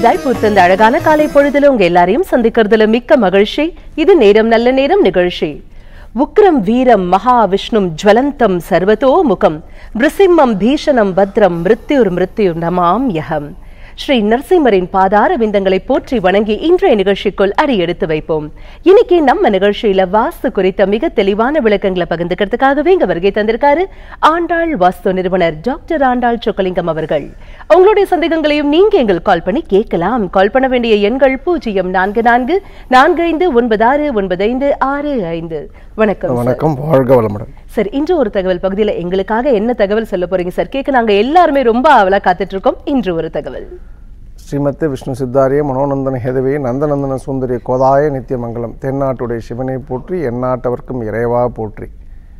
புதிதாய் பூத்த அழகான காலை பொழுதுல உங்க எல்லாரையும் சந்திக்கிறதுல மிக்க மகிழ்ச்சி இது நேரம் நல்ல நேரம் நிகழ்ச்சி உக்ரம் வீரம் மகாவிஷ்ணும் ஜுவலந்தம் சர்வதோ முகம் பிருசிம்மம் பீஷணம் பத்ரம் மிருத்யுர் மிருத்யுர் நமாம் யகம் ஸ்ரீ நரசிம்மரின் பாதார விந்தங்களை போற்றி வணங்கி இன்றைய நிகழ்ச்சிக்குள் அடி எடுத்து வைப்போம் இன்னைக்கு நம்ம நிகழ்ச்சியில வாஸ்து குறித்த மிக தெளிவான விளக்கங்களை பகிர்ந்துக்கிறதுக்காகவே இங்க வருகை தந்திருக்காரு ஆண்டாள் வாஸ்து நிறுவனர் டாக்டர் ஆண்டாள் சொக்கலிங்கம் அவர்கள் உங்களுடைய சந்தேகங்களையும் நீங்க எங்கள் கால் பண்ணி கேட்கலாம் கால் பண்ண வேண்டிய எண்கள் பூஜ்ஜியம் நான்கு நான்கு நான்கு ஐந்து ஒன்பது ஆறு ஒன்பது ஐந்து ஆறு ஐந்து வணக்கம் சார். வணக்கம் வாழ்க வளமுடன் சார் இன்று ஒரு தகவல் பகுதியில எங்களுக்காக என்ன தகவல் சொல்ல போறீங்க சார் கேட்க நாங்க எல்லாருமே ரொம்ப ஆவலா காத்துட்டு இருக்கோம் இன்று ஒரு தகவல் ஸ்ரீமத்து விஷ்ணு சித்தாரிய மனோநந்தன ஹேதவே நந்தநந்தன சுந்தரிய கோதாய நித்தியமங்கலம் தென்னாட்டுடைய சிவனை போற்றி எந்நாட்டவர்க்கும் இறைவா போற்றி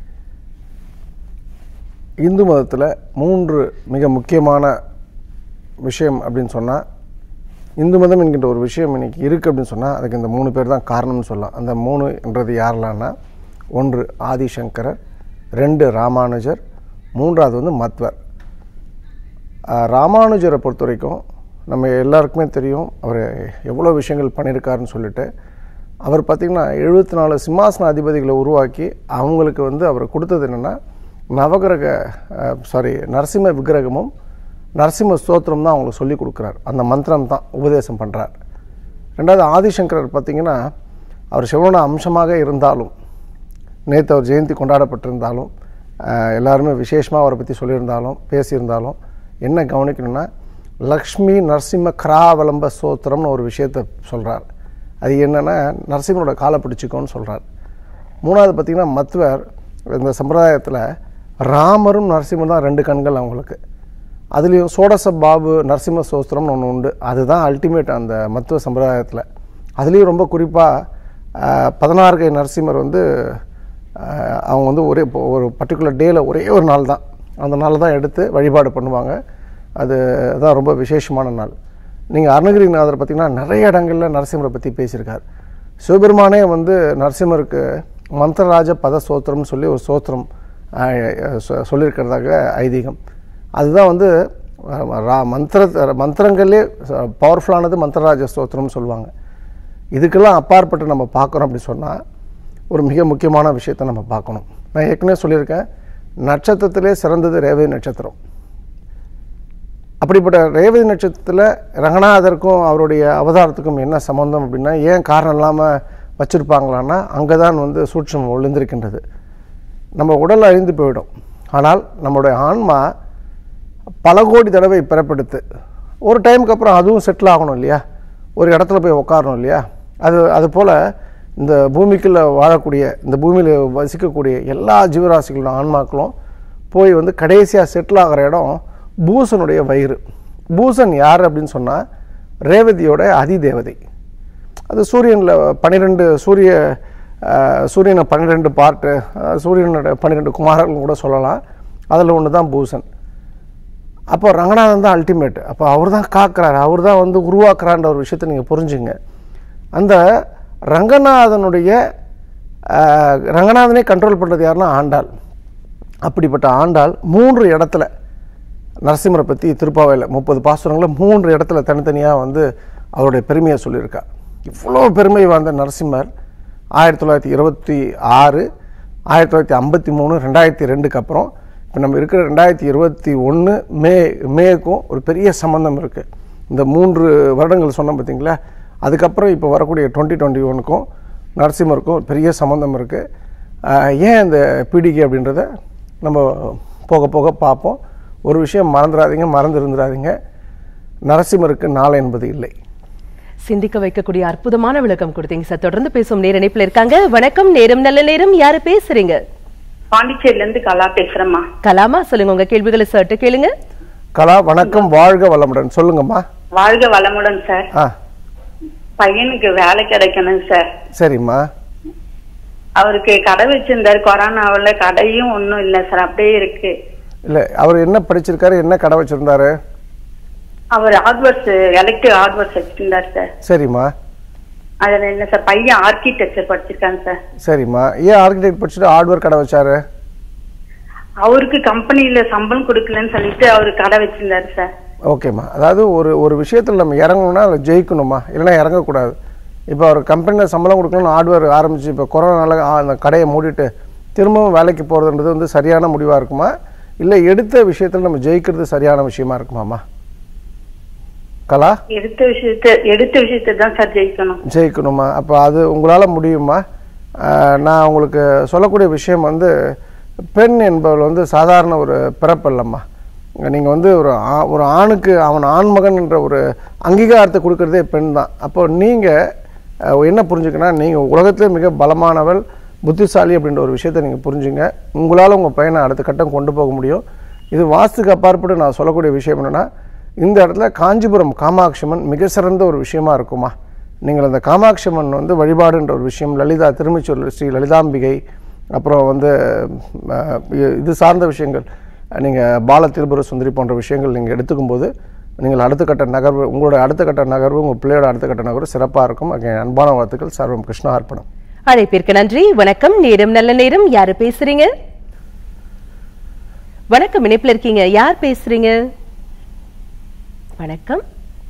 இந்து மதத்தில் மூன்று மிக முக்கியமான விஷயம் அப்படின்னு சொன்னால் இந்து மதம் என்கின்ற ஒரு விஷயம் இன்னைக்கு இருக்குது அப்படின்னு சொன்னால் அதுக்கு இந்த மூணு பேர் தான் காரணம்னு சொல்லலாம் அந்த மூணுன்றது யாரெல்லாம்னா ஒன்று ஆதிசங்கரர் ரெண்டு ராமானுஜர் மூன்றாவது வந்து மத்வர் ஆஹ் ராமானுஜரை பொறுத்த வரைக்கும் நம்ம எல்லாருக்குமே தெரியும் அவர் எவ்வளோ விஷயங்கள் பண்ணியிருக்காருன்னு சொல்லிட்டு அவர் பார்த்திங்கன்னா எழுபத்தி நாலு சிம்மாசன அதிபதிகளை உருவாக்கி அவங்களுக்கு வந்து அவர் கொடுத்தது என்னென்னா நவகிரக சாரி நரசிம்ம விக்கிரகமும் நரசிம்ம ஸ்தோத்திரம் தான் அவங்களுக்கு சொல்லி கொடுக்குறார் அந்த மந்திரம் தான் உபதேசம் பண்ணுறார் ரெண்டாவது ஆதிசங்கரர் பார்த்திங்கன்னா அவர் சிவனோட அம்சமாக இருந்தாலும் நேற்று அவர் ஜெயந்தி கொண்டாடப்பட்டிருந்தாலும் ஆஹ், எல்லாருமே விசேஷமாக அவரை பற்றி சொல்லியிருந்தாலும் பேசியிருந்தாலும் என்ன கவனிக்கணும்னா லக்ஷ்மி நரசிம்ம கராவலம்ப ஸ்தோத்திரம்னு ஒரு விஷயத்தை சொல்கிறார் அது என்னென்னா நரசிம்மனோட காலை பிடிச்சிக்கோன்னு சொல்கிறார் மூணாவது பார்த்திங்கன்னா மத்வர் இந்த சம்பிரதாயத்தில் ராமரும் நரசிம்மரும் தான் ரெண்டு கண்கள் அவங்களுக்கு அதுலேயும் சோடச பாபு நரசிம்ம ஸ்தோத்திரம்னு ஒன்று உண்டு அதுதான் அல்டிமேட் அந்த மத்துவ சம்பிரதாயத்தில் அதுலேயும் ரொம்ப குறிப்பாக பதினாறு கை நரசிம்மர் வந்து ஆஹ், அவங்க வந்து ஒரே இப்போ ஒரு பர்டிகுலர் டேயில் ஒரே ஒரு நாள் தான் அந்த நாள் தான் எடுத்து வழிபாடு பண்ணுவாங்க அது தான் ரொம்ப விசேஷமான நாள் நீங்கள் அருணகிரிநாதர் பார்த்தீங்கன்னா நிறைய இடங்களில் நரசிம்மரை பற்றி பேசியிருக்கார் சிவபெருமானே வந்து நரசிம்மருக்கு மந்திரராஜ பத சோத்திரம்னு சொல்லி ஒரு சோத்திரம் ஆஹ், சொ- சொல்லியிருக்கிறதாக ஐதீகம் அதுதான் வந்து அஹ், ரா மந்திர மந்திரங்களே பவர்ஃபுல்லானது மந்திரராஜ ஸ்தோத்திரம்னு சொல்லுவாங்க இதுக்கெல்லாம் அப்பாற்பட்டு நம்ம பார்க்குறோம் அப்படி சொன்னால் ஒரு மிக முக்கியமான விஷயத்தை நம்ம பார்க்கணும் நான் ஏற்கனவே சொல்லியிருக்கேன் நட்சத்திரத்திலே சிறந்தது ரேவதி நட்சத்திரம் அப்படிப்பட்ட ரேவதி நட்சத்திரத்தில் ரங்கநாதருக்கும் அவருடைய அவதாரத்துக்கும் என்ன சம்பந்தம் அப்படின்னா ஏன் காரணம் இல்லாமல் வச்சுருப்பாங்களான்னா அங்கே தான் வந்து சூட்சம் ஒளிந்திருக்கின்றது நம்ம உடல் அழிந்து போயிடும் ஆனால் நம்மளுடைய ஆன்மா பல கோடி தடவை பிறப்பெடுத்து ஒரு டைமுக்கு அப்புறம் அதுவும் செட்டில் ஆகணும் இல்லையா ஒரு இடத்துல போய் உட்காரணும் இல்லையா அது அது போல் இந்த பூமிக்குள்ளே வாழக்கூடிய இந்த பூமியில் வசிக்கக்கூடிய எல்லா ஜீவராசிகளோட ஆன்மாக்களும் போய் வந்து கடைசியாக செட்டில் ஆகிற இடம் பூசனுடைய வயிறு பூசன் யார் அப்படின்னு சொன்னால் ரேவதியோட அதிதேவதை அது சூரியனில் பன்னிரெண்டு சூரிய அஹ், சூரியனை பன்னிரெண்டு பார்ட்டு சூரியனோட பன்னிரெண்டு குமாரர்கள் கூட சொல்லலாம் அதில் ஒன்று தான் பூசன் அப்போ ரங்கநாதன் தான் அல்டிமேட் அப்போ அவர் தான் காக்கிறார் அவர் தான் வந்து உருவாக்குறான்ற ஒரு விஷயத்தை நீங்கள் புரிஞ்சுங்க அந்த ரங்கநாதனுடைய அஹ், ரங்கநாதனே கண்ட்ரோல் பண்ணுறது யாருன்னா ஆண்டாள் அப்படிப்பட்ட ஆண்டாள் மூன்று இடத்துல நரசிம்மரை பற்றி திருப்பாவையில் முப்பது பாசுரங்களில் மூன்று இடத்துல தனித்தனியாக வந்து அவருடைய பெருமையை சொல்லியிருக்கா இவ்வளோ பெருமை வாய்ந்த நரசிம்மர் ஆயிரத்தி தொள்ளாயிரத்தி இருபத்தி ஆறு ஆயிரத்தி தொள்ளாயிரத்தி ஐம்பத்தி மூணு ரெண்டாயிரத்தி ரெண்டுக்கு அப்புறம் இப்போ நம்ம இருக்கிற ரெண்டாயிரத்தி இருபத்தி ஒன்று மே மேக்கும் ஒரு பெரிய சம்பந்தம் இருக்குது இந்த மூன்று வருடங்கள் சொன்னோம் பார்த்தீங்களா அதுக்கப்புறம் இப்போ வரக்கூடிய டுவெண்ட்டி டுவெண்ட்டி ஒனுக்கும் நரசிம்மருக்கும் ஒரு பெரிய சம்பந்தம் இருக்குது ஏன் இந்த பீடிகை அப்படின்றத நம்ம போக போக பார்ப்போம் ஒரு விஷயம் மறந்துடாதீங்க மறந்து இருந்துடாதீங்க நரசிம்மருக்கு நாளை என்பது இல்லை சிந்திக்க வைக்கக்கூடிய அற்புதமான விளக்கம் கொடுத்தீங்க சார் தொடர்ந்து பேசும் நேர இணைப்புல இருக்காங்க வணக்கம் நேரம் நல்ல நேரம் யாரு பேசுறீங்க பாண்டிச்சேரில இருந்து கலா பேசுறேம்மா கலாமா சொல்லுங்க உங்க கேள்விகளை சர்ட்டு கேளுங்க கலா வணக்கம் வாழ்க வளமுடன் சொல்லுங்கம்மா வாழ்க வளமுடன் சார் ஆ பையனுக்கு வேலை கிடைக்கணும் சார் சரிம்மா அவருக்கு கடை வச்சிருந்தாரு கொரோனாவுல கடையும் ஒண்ணும் இல்ல சார் அப்படியே இருக்கு இல்லை அவர் என்ன படிச்சிருக்காரு என்ன கடை வச்சுருந்தாரு அவர் ஹார்ட்வேர்ஸ் எலக்ட்ரிக் ஹார்ட்வேர்ஸ் வச்சிருந்தார் சார் சரிம்மா அதுல என்ன சார் பையன் ஆர்கிடெக்சர் படிச்சிருக்காங்க சார் சரிம்மா ஏன் ஆர்கிடெக்ட் படிச்சுட்டு ஹார்ட்வேர் கடை வச்சாரு அவருக்கு கம்பெனில சம்பளம் கொடுக்கலன்னு சொல்லிட்டு அவரு கடை வச்சிருந்தாரு சார் ஓகேம்மா அதாவது ஒரு ஒரு விஷயத்தில் நம்ம இறங்கணும்னா அதில் ஜெயிக்கணுமா இல்லைன்னா இறங்கக்கூடாது இப்போ ஒரு கம்பெனியில் சம்பளம் கொடுக்கணும்னு ஹார்ட்வேர் ஆரம்பிச்சு இப்போ கொரோனால ஆ- அந்த கடையை மூடிட்டு திரும்பவும் வேலைக்கு போகிறதுன்றது வந்து சரியான முடிவாக இருக்குமா இல்லை எடுத்த விஷயத்தில் நம்ம ஜெயிக்கிறது சரியான விஷயமா இருக்குமாம்மா கலா எடுத்த விஷயத்த எடுத்த விஷயத்தை தான் சார் ஜெயிக்கணும் ஜெயிக்கணுமா அப்போ அது உங்களால் முடியுமா ஆஹ் நான் உங்களுக்கு சொல்லக்கூடிய விஷயம் வந்து பெண் என்பவள் வந்து சாதாரண ஒரு பிறப்பு இல்லைம்மா நீங்கள் வந்து ஒரு ஆ- ஒரு ஆணுக்கு அவன் ஆண்மகன் என்ற ஒரு அங்கீகாரத்தை கொடுக்கறதே பெண் தான் அப்போ நீங்கள் என்ன புரிஞ்சுக்கன்னா நீங்கள் உலகத்திலே மிக பலமானவள் புத்திசாலி அப்படின்ற ஒரு விஷயத்தை நீங்கள் புரிஞ்சுங்க உங்களால் உங்கள் பையனை அடுத்த கட்டம் கொண்டு போக முடியும் இது வாஸ்துக்கு அப்பாற்பட்டு நான் சொல்லக்கூடிய விஷயம் என்னென்னா இந்த இடத்துல காஞ்சிபுரம் காமாட்சியம்மன் மிக சிறந்த ஒரு விஷயமா இருக்குமா நீங்கள் அந்த காமாட்சியம்மன் வந்து வழிபாடுன்ற ஒரு விஷயம் லலிதா திருமிச்சூர் ஸ்ரீ லலிதாம்பிகை அப்புறம் வந்து அஹ், இ- இது சார்ந்த விஷயங்கள் நீங்கள் பால திருபுர சுந்தரி போன்ற விஷயங்கள் நீங்கள் எடுத்துக்கும்போது நீங்கள் அடுத்த கட்ட நகர்வு உங்களோட அடுத்த கட்ட நகர்வு உங்கள் பிள்ளையோட அடுத்த கட்ட நகர்வு சிறப்பாக இருக்கும் அங்கே அன்பான வாழ்த்துக்கள் சர்வம் கிருஷ்ணா அர்ப்பணம் அழைப்பிற்கு நன்றி வணக்கம் நேரம் நல்ல நேரம் யாரு பேசுறீங்க வணக்கம் இணைப்புல இருக்கீங்க யார் பேசுறீங்க வணக்கம்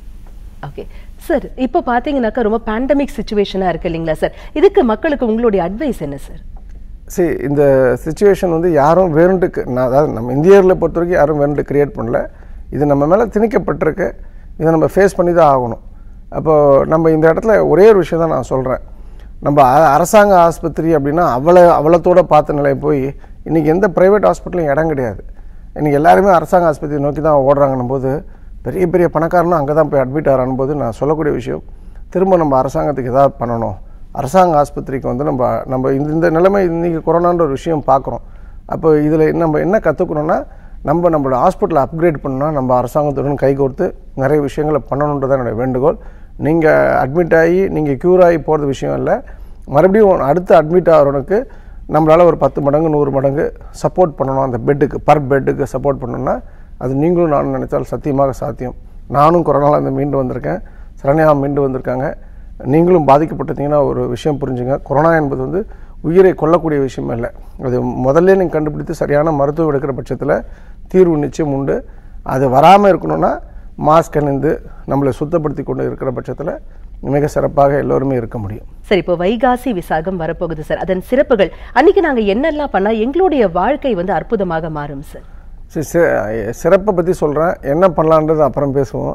ஓகே சார் இப்போ பாத்தீங்கன்னாக்கா ரொம்ப பேண்டமிக் சுச்சுவேஷனா இருக்கு இல்லைங்களா சார் இதுக்கு மக்களுக்கு உங்களுடைய அட்வைஸ் என்ன சார் சரி இந்த சுச்சுவேஷன் வந்து யாரும் வேணுட்டு நான் அதாவது நம்ம இந்தியர்களை பொறுத்த வரைக்கும் யாரும் வேணுட்டு கிரியேட் பண்ணல இது நம்ம மேலே திணிக்கப்பட்டிருக்கு இதை நம்ம ஃபேஸ் பண்ணி தான் ஆகணும் அப்போது நம்ம இந்த இடத்துல ஒரே ஒரு விஷயம் தான் நான் சொல்கிறேன் நம்ம அ- அரசாங்க ஆஸ்பத்திரி அப்படின்னா அவ்வளோ அவ்வளோத்தோட பார்த்த நிலை போய் இன்றைக்கி எந்த ப்ரைவேட் ஹாஸ்பிட்டலும் இடம் கிடையாது இன்றைக்கி எல்லாருமே அரசாங்க ஆஸ்பத்திரி நோக்கி தான் ஓடுறாங்கன்னும் போது பெரிய பெரிய பணக்காரனும் அங்கே தான் போய் அட்மிட் ஆகிறான் போது நான் சொல்லக்கூடிய விஷயம் திரும்ப நம்ம அரசாங்கத்துக்கு ஏதாவது பண்ணணும் அரசாங்க ஆஸ்பத்திரிக்கு வந்து நம்ம நம்ம இந்த இந்த நிலைமை இன்றைக்கி கொரோனான்ற ஒரு விஷயம் பார்க்குறோம் அப்போ இதில் நம்ம என்ன கற்றுக்கணும்னா நம்ம நம்மளோட ஹாஸ்பிட்டலை அப்கிரேட் பண்ணால் நம்ம அரசாங்கத்துடன் கைகோர்த்து நிறைய விஷயங்களை பண்ணணுன்றது தான் என்னுடைய வேண்டுகோள் நீங்கள் அட்மிட் ஆகி நீங்கள் க்யூர் ஆகி போகிறது விஷயம் இல்லை மறுபடியும் அடுத்து அட்மிட் ஆகிறவனுக்கு நம்மளால் ஒரு பத்து மடங்கு நூறு மடங்கு சப்போர்ட் பண்ணணும் அந்த பெட்டுக்கு பர் பெட்டுக்கு சப்போர்ட் பண்ணணும்னா அது நீங்களும் நானும் நினைத்தால் சத்தியமாக சாத்தியம் நானும் கொரோனாவில் இருந்து மீண்டு வந்திருக்கேன் சரண்யா மீண்டு வந்திருக்காங்க நீங்களும் பாதிக்கப்பட்டிருந்தீங்கன்னா ஒரு விஷயம் புரிஞ்சுங்க கொரோனா என்பது வந்து உயிரை கொல்லக்கூடிய விஷயம் இல்லை அது முதல்ல நீங்கள் கண்டுபிடித்து சரியான மருத்துவம் எடுக்கிற பட்சத்தில் தீர்வு நிச்சயம் உண்டு அது வராமல் இருக்கணும்னா மாஸ்க் அணிந்து நம்மளை சுத்தப்படுத்தி கொண்டு இருக்கிற பட்சத்தில் மிக சிறப்பாக எல்லோருமே இருக்க முடியும் சரி இப்போ வைகாசி விசாகம் வரப்போகுது சார் அதன் சிறப்புகள் அன்னைக்கு நாங்க என்னெல்லாம் பண்ணா எங்களுடைய வாழ்க்கை வந்து அற்புதமாக மாறும் சார் சரி சி- சிறப்பை பற்றி சொல்கிறேன் என்ன பண்ணலான்றது அப்புறம் பேசுவோம்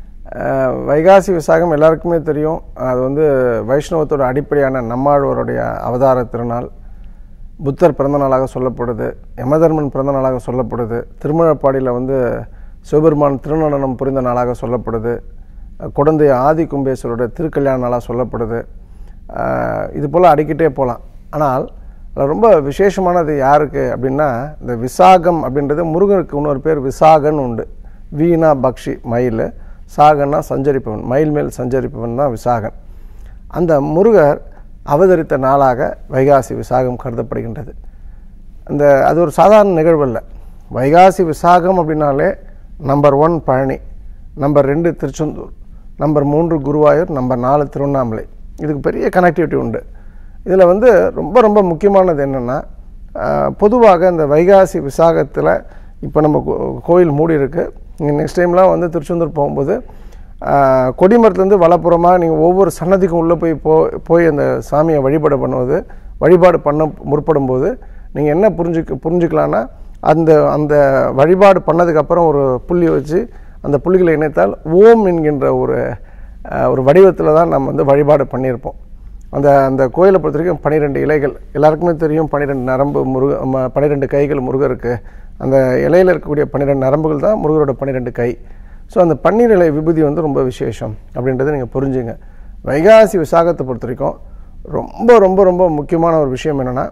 அஹ், வைகாசி விசாகம் எல்லாருக்குமே தெரியும் அது வந்து வைஷ்ணவத்தோட அடிப்படையான நம்மாழ்வாருடைய அவதார திருநாள் புத்தர் பிறந்த நாளாக சொல்லப்படுது யமதர்மன் பிறந்த நாளாக சொல்லப்படுது திருமழப்பாடியில் வந்து சிவபெருமான் திருநடனம் புரிந்த நாளாக சொல்லப்படுது அஹ், குடந்தை ஆதி கும்பேஸ்வரோட திருக்கல்யாண நாளாக சொல்லப்படுது அஹ், இது போல் அடிக்கிட்டே போகலாம் ஆனால் அதில் ரொம்ப விசேஷமானது யாருக்கு அப்படின்னா இந்த விசாகம் அப்படின்றது முருகனுக்கு இன்னொரு பேர் விசாகன் உண்டு வீணா பக்ஷி மயில் சாகன்னா சஞ்சரிப்பவன் மயில் மேல் சஞ்சரிப்பவன் தான் விசாகன் அந்த முருகர் அவதரித்த நாளாக வைகாசி விசாகம் கருதப்படுகின்றது அந்த அது ஒரு சாதாரண நிகழ்வு இல்லை வைகாசி விசாகம் அப்படின்னாலே நம்பர் ஒன் பழனி நம்பர் ரெண்டு திருச்செந்தூர் நம்பர் மூன்று குருவாயூர் நம்பர் நாலு திருவண்ணாமலை இதுக்கு பெரிய கனெக்டிவிட்டி உண்டு இதில் வந்து ரொம்ப ரொம்ப முக்கியமானது என்னென்னா பொதுவாக இந்த வைகாசி விசாகத்தில் இப்போ நம்ம கோ- கோயில் மூடி இருக்கு நீங்கள் நெக்ஸ்ட் டைம்லாம் வந்து திருச்செந்தூர் போகும்போது ஆஹ், கொடிமரத்துலேருந்து வலப்புறமாக நீங்கள் ஒவ்வொரு சன்னதிக்கும் உள்ளே போய் போ போய் அந்த சாமியை வழிபாடு பண்ணுவது வழிபாடு பண்ண முற்படும் போது நீங்கள் என்ன புரிஞ்சுக்க புரிஞ்சுக்கலான்னா அந்த அந்த வழிபாடு பண்ணதுக்கப்புறம் ஒரு புள்ளி வச்சு அந்த புள்ளிகளை இணைத்தால் ஓம் என்கின்ற ஒரு ஆஹ், ஒரு வடிவத்தில் தான் நம்ம வந்து வழிபாடு பண்ணியிருப்போம் அந்த அந்த கோயிலை பொறுத்த வரைக்கும் பன்னிரெண்டு இலைகள் எல்லாருக்குமே தெரியும் பன்னிரெண்டு நரம்பு முருக ம- பன்னிரெண்டு கைகள் முருகருக்கு அந்த இலையில் இருக்கக்கூடிய பன்னிரெண்டு நரம்புகள் தான் முருகரோட பன்னிரெண்டு கை ஸோ அந்த பன்னீர் இலை விபூதி வந்து ரொம்ப விசேஷம் அப்படின்றத நீங்கள் புரிஞ்சுங்க வைகாசி விசாகத்தை பொறுத்த வரைக்கும் ரொம்ப ரொம்ப ரொம்ப முக்கியமான ஒரு விஷயம் என்னென்னா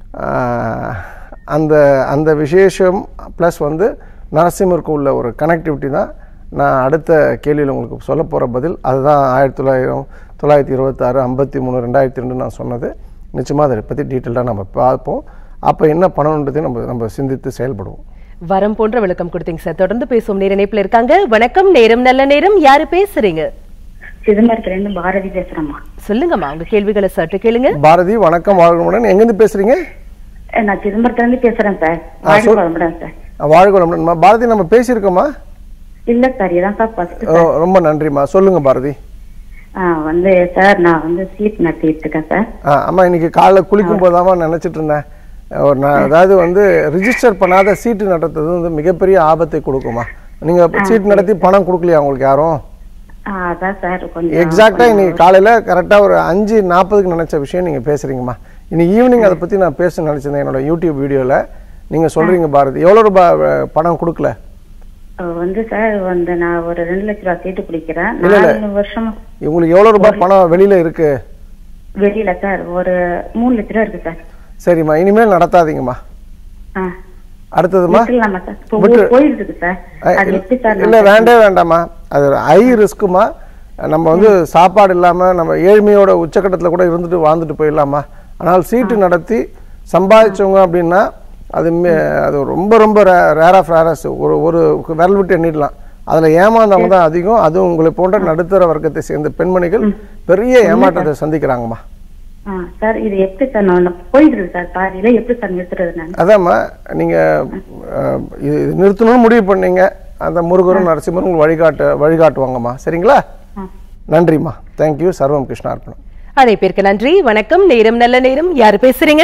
அந்த அந்த விசேஷம் ப்ளஸ் வந்து நரசிம்மருக்கு உள்ள ஒரு கனெக்டிவிட்டி தான் நான் அடுத்த கேள்வியில் உங்களுக்கு சொல்ல போகிற பதில் அதுதான் ஆயிரத்தி தொள்ளாயிரம் தொள்ளாயிரத்தி இருபத்தாறு ஐம்பத்தி மூணு ரெண்டாயிரத்தி ரெண்டு நான் சொன்னது நிச்சயமாக அதை பற்றி டீட்டெயிலாக நம்ம பார்ப்போம் அப்போ என்ன பண்ணணுன்றதையும் நம்ம நம்ம சிந்தித்து செயல்படுவோம் வரம் போன்ற விளக்கம் கொடுத்தீங்க சார் தொடர்ந்து பேசுவோம் நேர இணைப்புல இருக்காங்க வணக்கம் நேரம் நல்ல நேரம் யாரு பேசுறீங்க சிதம்பரத்துல இருந்து பாரதி பேசுறேம்மா சொல்லுங்கம்மா உங்க கேள்விகளை சற்று கேளுங்க பாரதி வணக்கம் வாழ்க்கமுடன் எங்கேருந்து பேசுகிறீங்க அஹ் நான் சிதம்பரத்துல இருந்து பேசுறேன் சார் ஆ, சொல். வாழ்க்கை வளமுடன் சார் வாழ்க்கமுடன்மா பாரதி நம்ம பேசியிருக்கோமா இல்ல சார் இதான் சார் ஃபர்ஸ்ட் ஓ, ரொம்ப நன்றிம்மா சொல்லுங்க பாரதி வந்து சார் நான் வந்து ஸ்லீப் நடத்திட்டு இருக்கேன் சார் ஆ அம்மா இன்னைக்கு காலைல குளிக்கும் போதாமா நினைச்சிட்டு இருந்தேன் ஒரு நான் அதாவது வந்து ரிஜிஸ்டர் பண்ணாத சீட்டு நடத்துறது வந்து மிகப்பெரிய ஆபத்தை கொடுக்குமா நீங்க சீட்டு நடத்தி பணம் கொடுக்கலையா உங்களுக்கு யாரும் ஆ, அதான் சார் கொஞ்சம் எக்ஸாக்டா இன்னைக்கு காலையில கரெக்டா ஒரு அஞ்சு நாற்பதுக்கு நினைச்ச விஷயம் நீங்க பேசுறீங்கம்மா இன்னைக்கு ஈவினிங் அதை பத்தி நான் பேச நினைச்சிருந்தேன் என்னோட யூடியூப் வீடியோல நீங்க சொல்றீங்க பாரதி எவ்வளவு ரூபாய் அஹ், பணம் கொடுக்கல அஹ் வந்து சார் வந்து நான் ஒரு ரெண்டு லட்ச ரூபா சீட்டு பிடிக்கிறேன் இல்ல, இல்ல. நாலு வருஷமா உங்களுக்கு எவ்வளவு ரூபாய் பணம் வெளியில இருக்கு வெளியில சார் ஒரு மூணு லட்ச ரூபா இருக்கு சார் சரிம்மா இனிமேல் நடத்தாதீங்கம்மா ஆ அடுத்ததுமா விட்டுலாமா சார் இப்போ விட்டு- போயிட்டு இருக்கு சார் அஹ், அது எப்படி சார் இல்ல வேண்டே வேண்டாம்மா அது ஹை ரிஸ்க்குமா நம்ம வந்து சாப்பாடு இல்லாம நம்ம ஏழ்மையோட உச்சக்கட்டத்துல கூட இருந்துட்டு வாழ்ந்துட்டு போயிடலாமா ஆனால் சீட்டு நடத்தி சம்பாதிச்சவங்க அப்படின்னா அது மே- அது ரொம்ப ரொம்ப ரேர் ஆஃப் ரேரஸ் ஒரு ஒரு விரல் விட்டு எண்ணிடலாம் அதுல ஏமாந்தவங்க தான் அதிகம் அதுவும் உங்களை போன்ற நடுத்தர வர்க்கத்தை சேர்ந்த பெண்மணிகள் பெரிய ஏமாற்றத்தை சந்திக்கிறாங்கம்மா ஆ சார் இது எப்படி சார் நான் போயிட்டு இருக்கு சார் பாதியில எப்படி சார் நிறுத்துறது நான் அதாம்மா நீங்க அஹ், இது இது நிறுத்தணும்னு முடிவு பண்ணீங்க அந்த முருகரும் நரசிம்மரும் உங்களுக்கு வழிகாட்டு வழிகாட்டுவாங்கம்மா சரிங்களா ஆ நன்றிம்மா தேங்க்யூ சர்வம் கிருஷ்ணார்ப்பணம் அழைப்பிற்கு நன்றி வணக்கம் நேரம் நல்ல நேரம் யார் பேசுறீங்க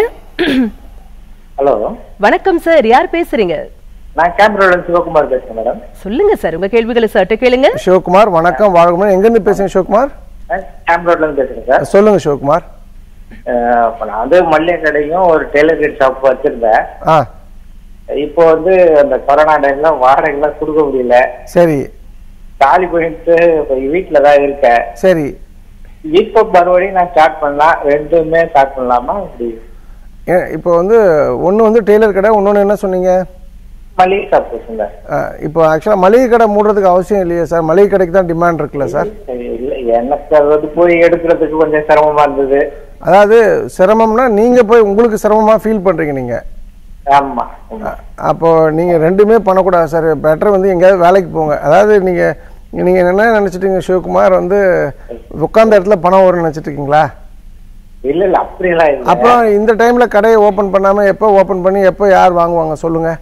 ஹலோ வணக்கம் சார் யார் பேசுறீங்க நான் கேமரால சிவகுமார் பேசுறேன் மேடம் சொல்லுங்க சார் உங்க கேள்விகளை சற்று கேளுங்க சிவகுமார் வணக்கம் வாழ்க்கை எங்கேருந்து பேசுங்க சிவகுமார் கேமரால இருந்து பேசுறேன் சார் சொல்லுங்க சிவகுமார் அஹ் இப்ப நான் வந்து மல்லிகை கடையும் ஒரு டெய்லர் கட் ஷாப் வச்சிருந்தேன் ஆ இப்போ வந்து அந்த கொரோனா டைம்ல வாடகைலாம் கொடுக்க முடியல சரி காலி பண்ணிட்டு இப்போ வீட்டுல தான் இருக்கேன் சரி இப்போ மறுபடியும் நான் ஸ்டார்ட் பண்ணலாம் ரெண்டுமே ஸ்டார்ட் பண்ணலாமா இப்படி ஏ- இப்போ வந்து ஒன்று வந்து டெய்லர் கடை இன்னொன்று என்ன சொன்னீங்க மல்லிகை ஷாப் வச்சிருந்தேன் ஆ, இப்போ ஆக்சுவலாக மளிகை கடை மூடுறதுக்கு அவசியம் இல்லையே சார் மளிகை கடைக்கு தான் டிமாண்ட் இருக்குல்ல சார் இல்ல எனக்கு அது வந்து போய் எடுக்கிறதுக்கு கொஞ்சம் சிரமமா இருந்தது அதாவது சிரமம்னா நீங்கள் போய் உங்களுக்கு சிரமமாக ஃபீல் பண்ணுறீங்க நீங்கள் ஆமா ஆமா. அப்போ நீங்கள் ரெண்டுமே பண்ணக்கூடாது சார் பெட்டர் வந்து எங்கேயாவது வேலைக்கு போங்க அதாவது நீங்கள் நீங்கள் என்ன நினச்சிட்டீங்க சிவகுமார் வந்து உட்கார்ந்த இடத்துல பணம் வரும்னு நினச்சிட்டு இருக்கீங்களா இல்ல இல்ல அப்படியெல்லாம் இல்ல அப்புறம் இந்த டைமில் கடையை ஓப்பன் பண்ணாமல் எப்போ ஓப்பன் பண்ணி எப்போ யார் வாங்குவாங்க சொல்லுங்கள்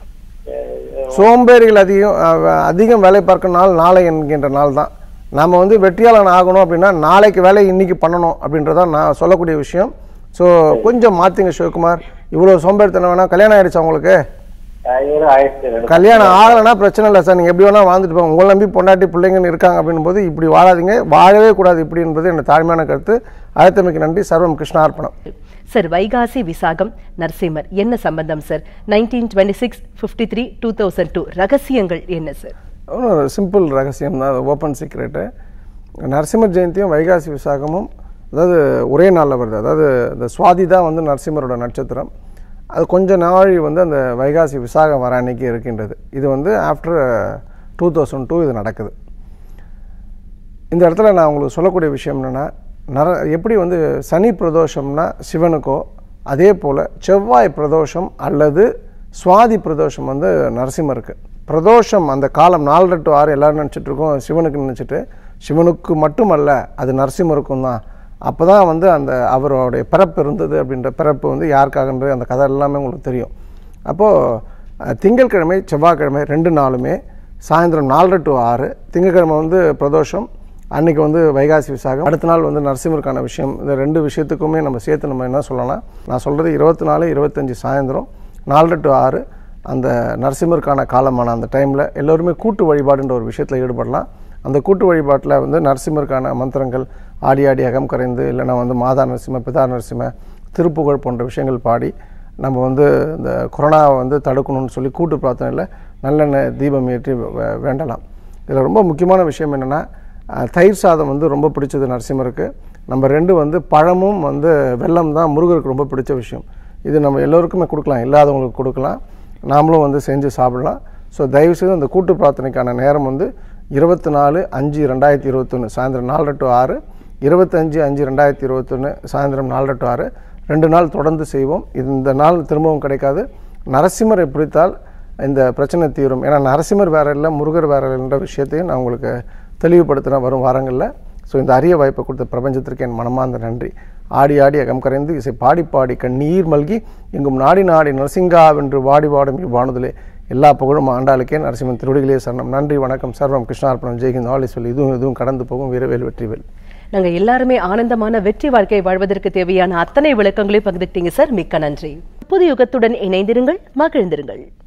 சோம்பேறிகள் அதிகம் அஹ், அதிகம் வேலை பார்க்கும் நாள் நாளை என்கின்ற நாள் தான் நாம் வந்து வெற்றியாளன் ஆகணும் அப்படின்னா நாளைக்கு வேலை இன்னைக்கு பண்ணணும் அப்படின்றதான் நான் சொல்லக்கூடிய விஷயம் ஸோ கொஞ்சம் மாற்றுங்க சிவகுமார் இவ்வளோ சோம்பேறித்தனம் வேணா கல்யாணம் ஆயிடுச்சா உங்களுக்கு ஆயிரம் ஆயிரத்தி ரெண்டு. கல்யாணம் ஆகலைன்னா பிரச்சனை இல்லை சார் நீங்கள் எப்படி வேணால் வாழ்ந்துட்டு போங்க உங்களை நம்பி பொண்டாட்டி பிள்ளைங்கன்னு இருக்காங்க அப்படின்னும் போது இப்படி வாழாதீங்க வாழவே கூடாது இப்படி என்பது என்னோட தாழ்மையான கருத்து அழைத்தமைக்கு நன்றி சர்வம் கிருஷ்ணார்ப்பணம் சார் வைகாசி விசாகம் நரசிம்மர் என்ன சம்பந்தம் sir nineteen twenty six fifty three two thousand two ரகசியங்கள் என்ன சார் ஒரு சிம்பிள் ரகசியம் தான் ஓப்பன் சீக்ரெட்டு நரசிம்மர் ஜெயந்தியும் வைகாசி விசாகமும் அதாவது ஒரே நாளில் வருது அதாவது இந்த சுவாதி தான் வந்து நரசிம்மரோட நட்சத்திரம் அது கொஞ்ச நாள் வந்து அந்த வைகாசி விசாகம் வர அன்னைக்கு இருக்கின்றது இது வந்து ஆஃப்டர் டூ தௌசண்ட் டூ இது நடக்குது இந்த இடத்துல நான் உங்களுக்கு சொல்லக்கூடிய விஷயம் என்னென்னா நர எப்படி வந்து சனி பிரதோஷம்னா சிவனுக்கோ அதே போல் செவ்வாய் பிரதோஷம் அல்லது சுவாதி பிரதோஷம் வந்து நரசிம்மருக்கு பிரதோஷம் அந்த காலம் நாலரை டு ஆறு எல்லாரும் நினச்சிட்டு இருக்கோம் சிவனுக்கு நினச்சிட்டு சிவனுக்கு மட்டுமல்ல அது நரசிம்மருக்கும் தான் அப்போ தான் வந்து அந்த அவருடைய பிறப்பு இருந்தது அப்படின்ற பிறப்பு வந்து யாருக்காகன்றது அந்த கதை எல்லாமே உங்களுக்கு தெரியும் அப்போது திங்கட்கிழமை செவ்வாய்க்கிழமை ரெண்டு நாளுமே சாயந்தரம் நாலரை டு ஆறு திங்கட்கிழமை வந்து பிரதோஷம் அன்னைக்கு வந்து வைகாசி விசாகம் அடுத்த நாள் வந்து நரசிம்மருக்கான விஷயம் இந்த ரெண்டு விஷயத்துக்குமே நம்ம சேர்த்து நம்ம என்ன சொல்லலாம் நான் சொல்கிறது இருபத்தி நாலு இருபத்தஞ்சி சாயந்தரம் நாலரை டு ஆறு அந்த நரசிம்மருக்கான காலமான அந்த டைமில் எல்லோருமே கூட்டு வழிபாடுன்ற ஒரு விஷயத்தில் ஈடுபடலாம் அந்த கூட்டு வழிபாட்டில் வந்து நரசிம்மருக்கான மந்திரங்கள் ஆடி ஆடி அகம் கரைந்து இல்லைன்னா வந்து மாதா நரசிம்ம பிதா நரசிம்ம திருப்புகழ் போன்ற விஷயங்கள் பாடி நம்ம வந்து இந்த கொரோனாவை வந்து தடுக்கணும்னு சொல்லி கூட்டு பிரார்த்தனையில் நல்லெண்ணெய் தீபம் ஏற்றி வே- வேண்டலாம் இதில் ரொம்ப முக்கியமான விஷயம் என்னென்னா அஹ், தயிர் சாதம் வந்து ரொம்ப பிடிச்சது நரசிம்மருக்கு நம்ம ரெண்டு வந்து பழமும் வந்து வெல்லம் தான் முருகருக்கு ரொம்ப பிடிச்ச விஷயம் இது நம்ம எல்லோருக்குமே கொடுக்கலாம் இல்லாதவங்களுக்கு கொடுக்கலாம் நாமளும் வந்து செஞ்சு சாப்பிடலாம் ஸோ தயவுசெய்து அந்த கூட்டு பிரார்த்தனைக்கான நேரம் வந்து இருபத்தி நாலு அஞ்சு ரெண்டாயிரத்தி இருபத்தொன்று சாயந்தரம் நாலரை டு ஆறு இருபத்தஞ்சு அஞ்சு ரெண்டாயிரத்தி இருபத்தொன்று சாயந்தரம் நாலரை டு ஆறு ரெண்டு நாள் தொடர்ந்து செய்வோம் இது இந்த நாள் திரும்பவும் கிடைக்காது நரசிம்மரை பிடித்தால் இந்த பிரச்சனை தீரும் ஏன்னா நரசிம்மர் வேற இல்லை முருகர் வேற இல்லைன்ற விஷயத்தையும் நான் உங்களுக்கு தெளிவுபடுத்தின வரும் வாரங்களில் ஸோ இந்த அரிய வாய்ப்பை கொடுத்த பிரபஞ்சத்திற்கு என் மனமார்ந்த நன்றி ஆடி ஆடி அகம் கரைந்து இசை பாடி பாடி கண்ணீர் மல்கி எங்கும் நாடி நாடி நரசிங்கா வென்று வாடி வாடும் இவ்வாணுதலே எல்லா புகழும் ஆண்டாளுக்கே நரசிம்மன் திருவடிகளே சரணம் நன்றி வணக்கம் சர்வம் கிருஷ்ணார்ப்பணம் ஜெய்ஹிந்த் ஆலி சொல்லி இதுவும் இதுவும் கடந்து போகும் வீரவேல் வெற்றிவேல் நாங்க எல்லாருமே ஆனந்தமான வெற்றி வாழ்க்கை வாழ்வதற்கு தேவையான அத்தனை விளக்கங்களையும் பகிர்ந்துக்கிட்டீங்க சார் மிக்க நன்றி புது யுகத்துடன் இணைந்திருங்கள் மகிழ்ந்திருங்கள்